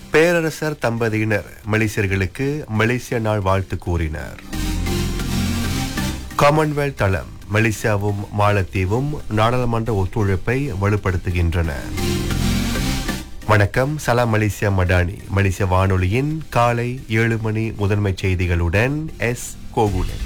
பேரரசர் தம்பதியினர் மலேசியர்களுக்கு மலேசிய நாள் வாழ்த்து கூறினர் காமன்வெல்த் தளம் மலேசியாவும் மாலத்தீவும் நாடாளுமன்ற ஒத்துழைப்பை வலுப்படுத்துகின்றன வணக்கம் சலாம் மலேசியா மடானி மலேசிய வானொலியின் காலை ஏழு மணி முதன்மை செய்திகளுடன் எஸ் கோகுலன்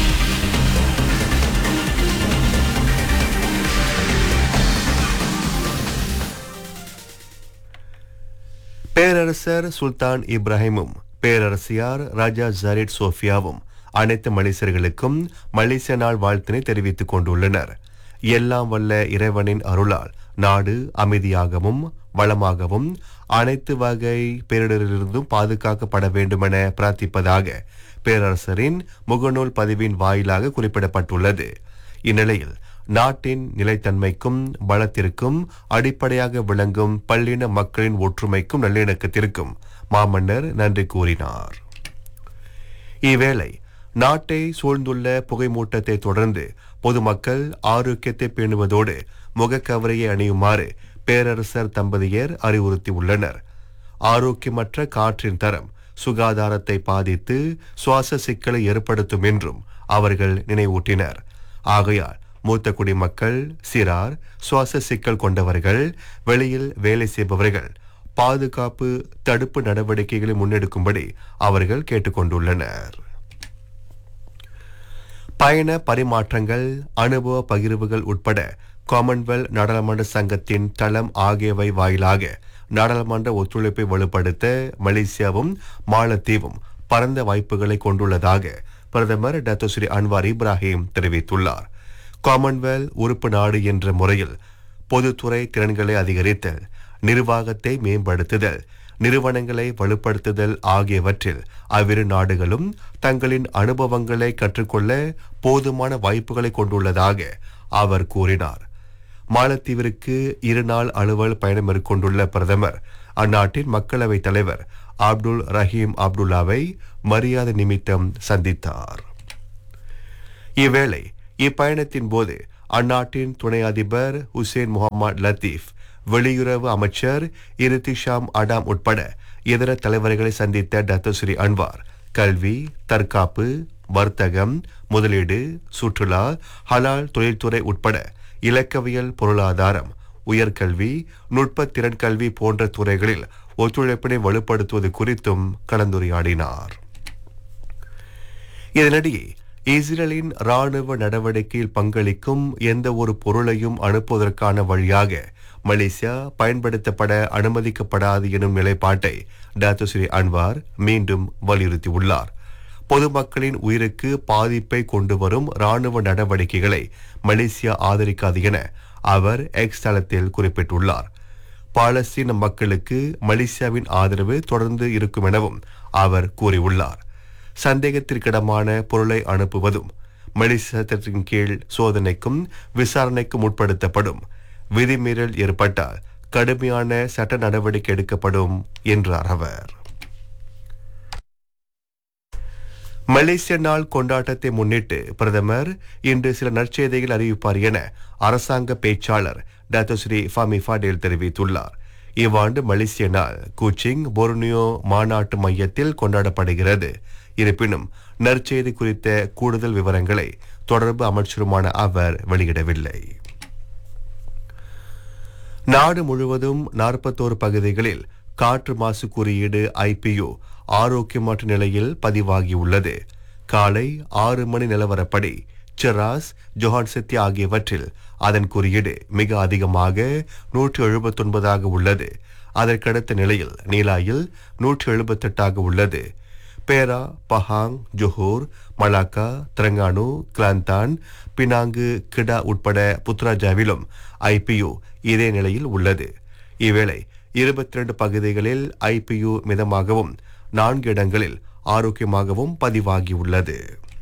பேரரசர் சுல்தான் இப்ராஹிமும் பேரரசியார் ராஜா ஜரீட் சோஃபியாவும் அனைத்து மலேசியர்களுக்கும் மலேசிய நாள் வாழ்த்தினை தெரிவித்துக் கொண்டுள்ளனர் எல்லாம் வல்ல இறைவனின் அருளால் நாடு அமைதியாகவும் வளமாகவும் அனைத்து வகை பேரிடரிலிருந்தும் பாதுகாக்கப்பட வேண்டுமென பிரார்த்திப்பதாக பேரரசரின் முகநூல் பதிவின் வாயிலாக குறிப்பிடப்பட்டுள்ளது இந்நிலையில் நாட்டின் நிலைத்தன்மைக்கும் பலத்திற்கும் அடிப்படையாக விளங்கும் பல்லின மக்களின் ஒற்றுமைக்கும் நல்லிணக்கத்திற்கும் மாமன்னர் நன்றி கூறினார் இவ்வேளை நாட்டை சூழ்ந்துள்ள புகைமூட்டத்தை தொடர்ந்து பொதுமக்கள் ஆரோக்கியத்தை பேணுவதோடு முகக்கவரையை அணியுமாறு பேரரசர் தம்பதியர் அறிவுறுத்தியுள்ளனர் ஆரோக்கியமற்ற காற்றின் தரம் சுகாதாரத்தை பாதித்து சுவாச சிக்கலை ஏற்படுத்தும் என்றும் அவர்கள் நினைவூட்டினர் ஆகையால் மூத்த குடிமக்கள் சிறார் சுவாச சிக்கல் கொண்டவர்கள் வெளியில் வேலை செய்பவர்கள் பாதுகாப்பு தடுப்பு நடவடிக்கைகளை முன்னெடுக்கும்படி அவர்கள் கேட்டுக்கொண்டுள்ளனர் பயண பரிமாற்றங்கள் அனுபவ பகிர்வுகள் உட்பட காமன்வெல்த் நாடாளுமன்ற சங்கத்தின் தளம் ஆகியவை வாயிலாக நாடாளுமன்ற ஒத்துழைப்பை வலுப்படுத்த மலேசியாவும் மாலத்தீவும் பரந்த வாய்ப்புகளை கொண்டுள்ளதாக பிரதமர் டத்தோ ஸ்ரீ அன்வார் இப்ராஹிம் தெரிவித்துள்ளார் காமன்வெல்த் உறுப்பு நாடு என்ற முறையில் பொதுத்துறை திறன்களை அதிகரித்தல் நிர்வாகத்தை மேம்படுத்துதல் நிறுவனங்களை வலுப்படுத்துதல் ஆகியவற்றில் அவ்விரு நாடுகளும் தங்களின் அனுபவங்களை கற்றுக்கொள்ள போதுமான வாய்ப்புகளை கொண்டுள்ளதாக அவர் கூறினார் மாலத்தீவிற்கு இருநாள் அலுவல் பயணம் மேற்கொண்டுள்ள பிரதமர் அந்நாட்டின் மக்களவைத் தலைவர் அப்துல் ரஹீம் அப்துல்லாவை மரியாதை நிமித்தம் சந்தித்தார் இவ்வேளை இப்பயணத்தின் போது அந்நாட்டின் துணை அதிபர் ஹுசேன் முகமது லத்தீப் வெளியுறவு அமைச்சர் இருத்திஷாம் அடாம் உட்பட இதர தலைவர்களை சந்தித்த டத்தோ ஸ்ரீ அன்வார் கல்வி தற்காப்பு வர்த்தகம் முதலீடு சுற்றுலா ஹலால் தொழில்துறை உட்பட இலக்கவியல் பொருளாதாரம் உயர்கல்வி நுட்ப திறன் கல்வி போன்ற துறைகளில் ஒத்துழைப்பினை வலுப்படுத்துவது குறித்தும் கலந்துரையாடினார் இதனிடையே இஸ்ரேலின் ராணுவ நடவடிக்கையில் பங்களிக்கும் எந்த ஒரு பொருளையும் அனுப்புவதற்கான வழியாக மலேசியா பயன்படுத்தப்பட அனுமதிக்கப்படாது எனும் நிலைப்பாட்டை டாக்டர் ஸ்ரீ அன்வார் மீண்டும் வலியுறுத்தியுள்ளார் பொதுமக்களின் உயிருக்கு பாதிப்பை கொண்டு வரும் ராணுவ நடவடிக்கைகளை மலேசியா ஆதரிக்காது என அவர் எக்ஸ் தளத்தில் குறிப்பிட்டுள்ளார் பாலஸ்தீன மக்களுக்கு மலேசியாவின் ஆதரவு தொடர்ந்து இருக்கும் எனவும் அவர் கூறியுள்ளார் சந்தேகத்திற்கிடமான பொருளை அனுப்புவதும் மலேசிய சட்டத்தின் கீழ் சோதனைக்கும் விசாரணைக்கும் உட்படுத்தப்படும் விதிமீறல் ஏற்பட்டால் கடுமையான சட்ட நடவடிக்கை எடுக்கப்படும் என்றார் அவர் மலேசிய நாள் கொண்டாட்டத்தை முன்னிட்டு பிரதமர் இன்று சில நற்செய்திகள் அறிவிப்பார் என அரசாங்க பேச்சாளர் டாக்டர் ஸ்ரீ ஃபாமி ஃபாடேல் தெரிவித்துள்ளார் இவ்வாண்டு மலேசிய நாள் கூச்சிங் பொர்னியோ மாநாட்டு மையத்தில் கொண்டாடப்படுகிறது இருப்பினும் நற்செய்தி குறித்த கூடுதல் விவரங்களை தொடர்பு அமைச்சருமான அவர் வெளியிடவில்லை நாடு முழுவதும் நாற்பத்தோரு பகுதிகளில் காற்று மாசு குறியீடு ஐபியு ஆரோக்கியமற்ற நிலையில் பதிவாகியுள்ளது காலை ஆறு மணி நிலவரப்படி செராஸ் ஜொஹான்செத்தி ஆகியவற்றில் அதன் குறியீடு மிக அதிகமாக நூற்று எழுபத்தொன்பதாக உள்ளது அதற்கடுத்த நிலையில் நீலாயில் நூற்று எழுபத்தெட்டாக உள்ளது Perak Pahang Johor Malacca Terengganu Kelantan Penang Kedah உட்பட புத்ராஜாவிலும் ஐபியு இதே நிலையில் உள்ளது இவ்வேளை இருபத்தி ரெண்டு பகுதிகளில் ஐபியு மிதமாகவும் நான்கு இடங்களில் ஆரோக்கியமாகவும் பதிவாகியுள்ளது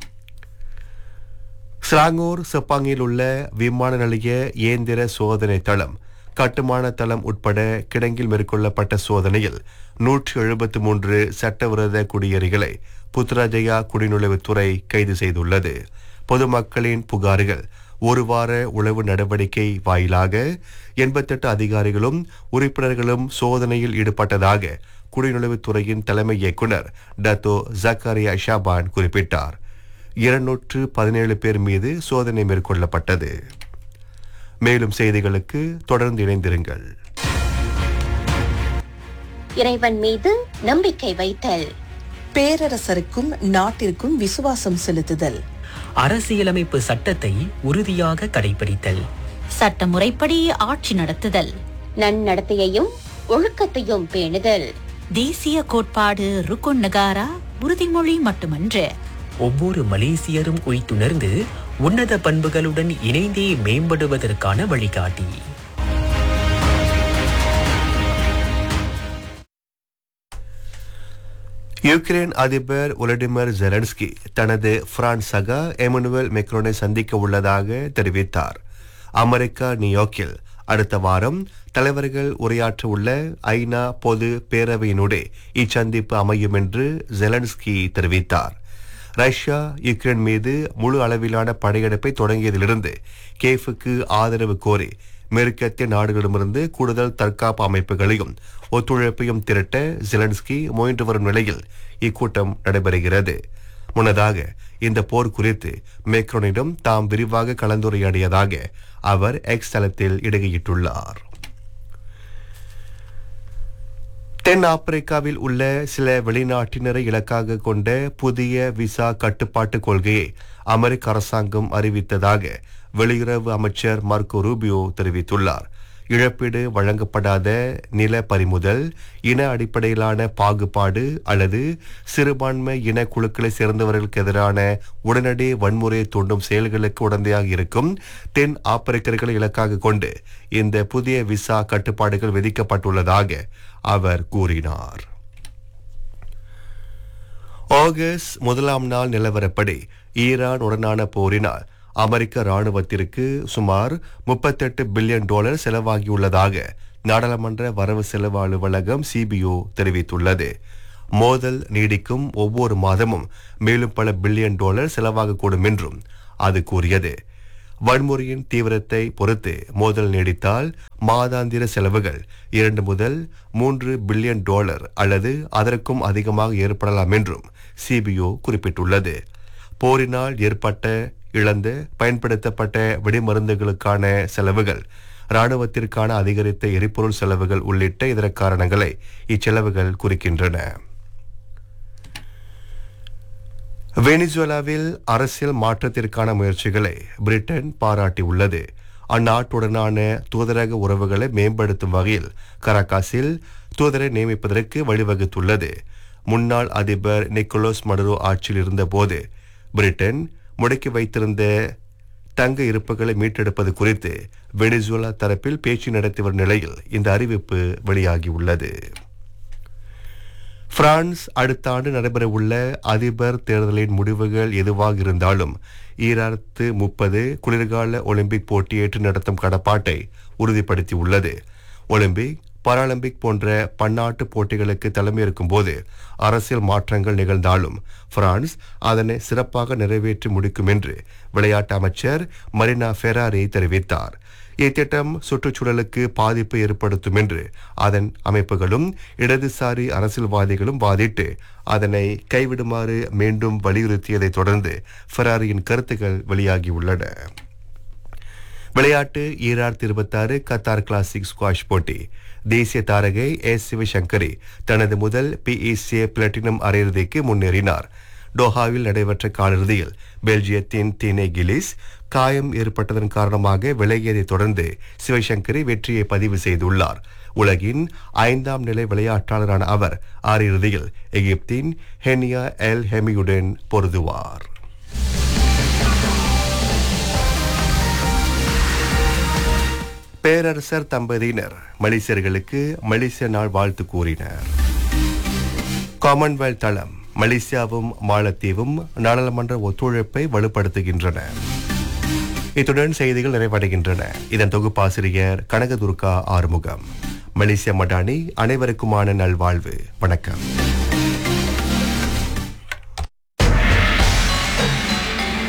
ஸ்லாங்கூர் செப்பாங்கில் உள்ள விமான நிலைய இயந்திர சோதனை தளம் கட்டுமான தளம் உட்பட கிடங்கில் மேற்கொள்ளப்பட்ட சோதனையில் நூற்றி எழுபத்து மூன்று சட்டவிரோத குடியேறிகளை புத்ராஜயா குடிநுழைவுத்துறை கைது செய்துள்ளது பொதுமக்களின் புகார்கள் ஒரு வார உளவு நடவடிக்கை வாயிலாக எண்பத்தெட்டு அதிகாரிகளும் உறுப்பினர்களும் சோதனையில் ஈடுபட்டதாக குடிநுழைவுத்துறையின் தலைமை இயக்குனர் டத்தோ ஜக்காரியா ஷாபான் குறிப்பிட்டார் இருநூற்று பதினேழு பேர் மீது சோதனை மேற்கொள்ளப்பட்டது மேலும் செய்திகளுக்கு தொடர்ந்து இணைந்திருங்கள் இறைவன் மீது நம்பிக்கை வைத்தல் பேரரசருக்கும் நாட்டிற்கும் விசுவாசம் செலுத்துதல் அரசியலமைப்பு சட்டத்தை உறுதியாக கடைபிடித்தல் சட்டமுறைப்படி ஆட்சி நடத்துதல் நன்னடத்தையையும் ஒழுக்கத்தையும் பேணுதல் தேசிய கோட்பாடு ருக்குன் நகாரா உறுதிமொழி மட்டுமன்று ஒவ்வொரு மலேசியரும் உய்த்துணர்ந்து உன்னத பண்புகளுடன் இணைந்தே மேம்படுவதற்கான வழிகாட்டி யுக்ரைன் அதிபர் ஒலடிமிர் ஜெலன்ஸ்கி தனது பிரான்ஸ் சகா எமனுவல் மெக்ரோனை சந்திக்க உள்ளதாக தெரிவித்தார் அமெரிக்கா நியூயார்க்கில் அடுத்த வாரம் தலைவர்கள் உரையாற்ற உள்ள ஐநா பொது பேரவையினுடைய இச்சந்திப்பு அமையும் என்று ஜெலன்ஸ்கி தெரிவித்தார் ரஷ்யா யுக்ரைன் மீது முழு அளவிலான படையெடுப்பை தொடங்கியதிலிருந்து கேஃபுக்கு ஆதரவு கோரி மேற்கத்திய நாடுகளிடமிருந்து கூடுதல் தற்காப்பு அமைப்புகளையும் ஒத்துழைப்பையும் திரட்ட ஜெலன்ஸ்கி முயன்று வரும் நிலையில் இக்கூட்டம் நடைபெறுகிறது முன்னதாக இந்த போர் குறித்து மேக்ரோனிடம் தாம் விரிவாக கலந்துரையாடியதாக அவர் எக்ஸ் தளத்தில் இடுகையிட்டுள்ளார் தென் ஆப்பிரிக்காவில் உள்ள சில வெளிநாட்டினரை இலக்காக கொண்ட புதிய விசா கட்டுப்பாட்டு கொள்கையை அமெரிக்க அரசாங்கம் அறிவித்ததாக வெளியுறவு அமைச்சர் மார்க்கோ ரூபியோ தெரிவித்துள்ளார் இழப்பீடு வழங்கப்படாத நில பறிமுதல் இன அடிப்படையிலான பாகுபாடு அல்லது சிறுபான்மை இன குழுக்களை சேர்ந்தவர்களுக்கு எதிரான உடனடி வன்முறையை தூண்டும் செயல்களுக்கு உடந்தையாக இருக்கும் தென் ஆப்பிரிக்கர்களை இலக்காக கொண்டு இந்த புதிய விசா கட்டுப்பாடுகள் விதிக்கப்பட்டுள்ளதாக அவர் கூறினார் ஆகஸ்ட் முதலாம் நாள் நிலவரப்படி ஈரான் உடனான போரினால் அமெரிக்க ராணுவத்திற்கு சுமார் முப்பத்தெட்டு பில்லியன் டாலர் செலவாகியுள்ளதாக நாடாளுமன்ற வரவு செலவு அலுவலகம் சிபிஓ தெரிவித்துள்ளது மோதல் நீடிக்கும் ஒவ்வொரு மாதமும் மேலும் பல பில்லியன் டாலர் செலவாகக்கூடும் என்றும் அது கூறியது வன்முறையின் தீவிரத்தை பொறுத்து மோதல் நீடித்தால் மாதாந்திர செலவுகள் இரண்டு முதல் மூன்று பில்லியன் டாலர் அல்லது அதற்கும் அதிகமாக ஏற்படலாம் என்றும் சிபிஓ குறிப்பிட்டுள்ளது போரினால் ஏற்பட்ட இழந்த பயன்படுத்தப்பட்ட வெடிமருந்துகளுக்கான செலவுகள் இராணுவத்திற்கான அதிகரித்த எரிபொருள் செலவுகள் உள்ளிட்ட இதர காரணங்களை இச்செலவுகள் குறிக்கின்றன வெனிசுவேலாவில் அரசியல் மாற்றத்திற்கான முயற்சிகளை பிரிட்டன் பாராட்டியுள்ளது அந்நாட்டுடனான தூதரக உறவுகளை மேம்படுத்தும் வகையில் கராகாஸில் தூதரை நியமிப்பதற்கு வழிவகுத்துள்ளது முன்னாள் அதிபர் நிக்கோலஸ் மடுரோ ஆட்சியில் இருந்தபோது பிரிட்டன் முடக்கி வைத்திருந்த தங்க இருப்புகளை மீட்டெடுப்பது குறித்து வெனிசுவேலா தரப்பில் பேச்சு நடத்தி வரும் நிலையில் இந்த அறிவிப்பு வெளியாகியுள்ளது பிரான்ஸ் அடுத்த ஆண்டு நடைபெறவுள்ள அதிபர் தேர்தலின் முடிவுகள் எதுவாக இருந்தாலும் ஈராயிரத்து முப்பது குளிர்கால ஒலிம்பிக் போட்டி ஏற்று நடத்தும் கடப்பாட்டை உறுதிப்படுத்தியுள்ளது ஒலிம்பிக் பாராலிம்பிக் போன்ற பன்னாட்டு போட்டிகளுக்கு தலைமையேற்கும் போது அரசியல் மாற்றங்கள் நிகழ்ந்தாலும் பிரான்ஸ் அதனை சிறப்பாக நிறைவேற்றி முடிக்கும் என்று விளையாட்டு அமைச்சர் மரினா ஃபெராரி தெரிவித்தார் இத்திட்டம் சுற்றுச்சூழலுக்கு பாதிப்பு ஏற்படுத்தும் என்று அதன் அமைப்புகளும் இடதுசாரி அரசியல்வாதிகளும் வாதிட்டு அதனை கைவிடுமாறு மீண்டும் வலியுறுத்தியதைத் தொடர்ந்து ஃபெராரியின் கருத்துக்கள் வெளியாகியுள்ளன விளையாட்டு ஈராயிரத்தி இருபத்தாறு கத்தார் கிளாசிக் ஸ்குவாஷ் போட்டி தேசிய தாரகை எஸ் சிவசங்கரி தனது முதல் பிஇசிஏ பிளாட்டினம் அரையிறுதிக்கு முன்னேறினார் டோஹாவில் நடைபெற்ற காலிறுதியில் பெல்ஜியத்தின் தீனே கிலிஸ் காயம் ஏற்பட்டதன் காரணமாக விலகியதைத் தொடர்ந்து சிவசங்கரி வெற்றியை பதிவு செய்துள்ளார் உலகின் ஐந்தாம் நிலை விளையாட்டாளரான அவர் அரையிறுதியில் எகிப்தின் ஹெனியா எல் ஹெமியுடன் பொருதுவார் பேரரசர் தம்பதியினர் மலேசியர்களுக்கு மலேசிய நாள் வாழ்த்து கூறினர் காமன்வெல்த் தளம் மலேசியாவும் மாலத்தீவும் நாடாளுமன்ற ஒத்துழைப்பை வலுப்படுத்துகின்றன இத்துடன் செய்திகள் நிறைவடைகின்றன இதன் தொகுப்பாசிரியர் கனகதுர்கா ஆறுமுகம் மலேசிய மடானி அனைவருக்குமான நல்வாழ்வு வணக்கம்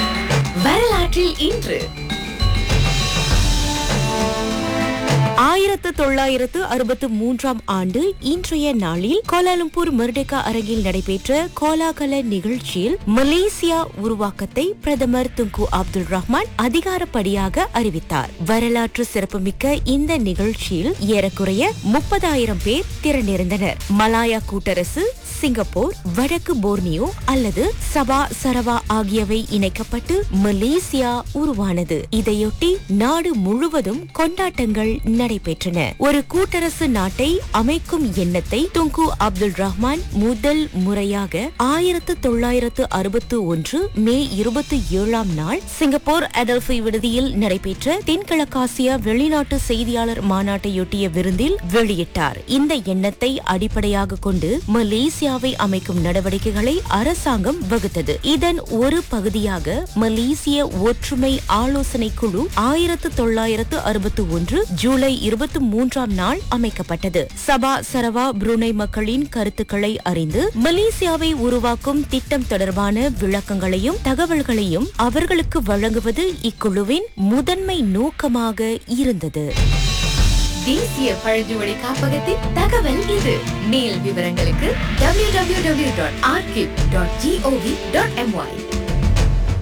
வரலாற்றில் இன்று ஆயிரத்தி ஆயிரத்து தொள்ளாயிரத்து அறுபத்து மூன்றாம் ஆண்டு இன்றைய நாளில் கோலாலம்பூர் மெர்டெகா அரங்கில் நடைபெற்ற கோலாகல நிகழ்ச்சியில் மலேசியா உருவாக்கத்தை பிரதமர் துங்கு அப்துல் ரஹ்மான் அதிகாரப்படியாக அறிவித்தார் வரலாற்று சிறப்புமிக்க இந்த நிகழ்ச்சியில் ஏறக்குறைய முப்பதாயிரம் பேர் திரண்டிருந்தனர் மலாயா கூட்டரசு சிங்கப்பூர் வடக்கு போர்னியோ அல்லது சபா சரவா ஆகியவை இணைக்கப்பட்டு மலேசியா உருவானது இதையொட்டி நாடு முழுவதும் கொண்டாட்டங்கள் நடைபெற்றன ஒரு கூட்டரசு நாட்டை அமைக்கும் எண்ணத்தை துங்கு அப்துல் ரஹ்மான் முதல் முறையாக ஆயிரத்து தொள்ளாயிரத்து அறுபத்து ஒன்று மே இருபத்தி ஏழாம் நாள் சிங்கப்பூர் அடல்ஃபி விடுதியில் நடைபெற்ற தென்கிழக்காசிய வெளிநாட்டு செய்தியாளர் மாநாட்டையொட்டிய விருந்தில் வெளியிட்டார் இந்த எண்ணத்தை அடிப்படையாக கொண்டு மலேசியாவை அமைக்கும் நடவடிக்கைகளை அரசாங்கம் வகுத்தது இதன் ஒரு பகுதியாக மலேசிய ஒற்றுமை ஆலோசனை குழு ஆயிரத்து தொள்ளாயிரத்து அறுபத்து ஒன்று ஜூலை இருபத்தி மூன்றாம் நாள் அமைக்கப்பட்டது சபா சரவா புருனை மக்களின் கருத்துக்களை அறிந்து மலேசியாவை உருவாக்கும் திட்டம் தொடர்பான விளக்கங்களையும் தகவல்களையும் அவர்களுக்கு வழங்குவது இக்குழுவின் முதன்மை நோக்கமாக இருந்தது தேசிய பழங்குடி காப்பகத்தின் தகவல் இது மேல் விவரங்களுக்கு www.archive.gov.my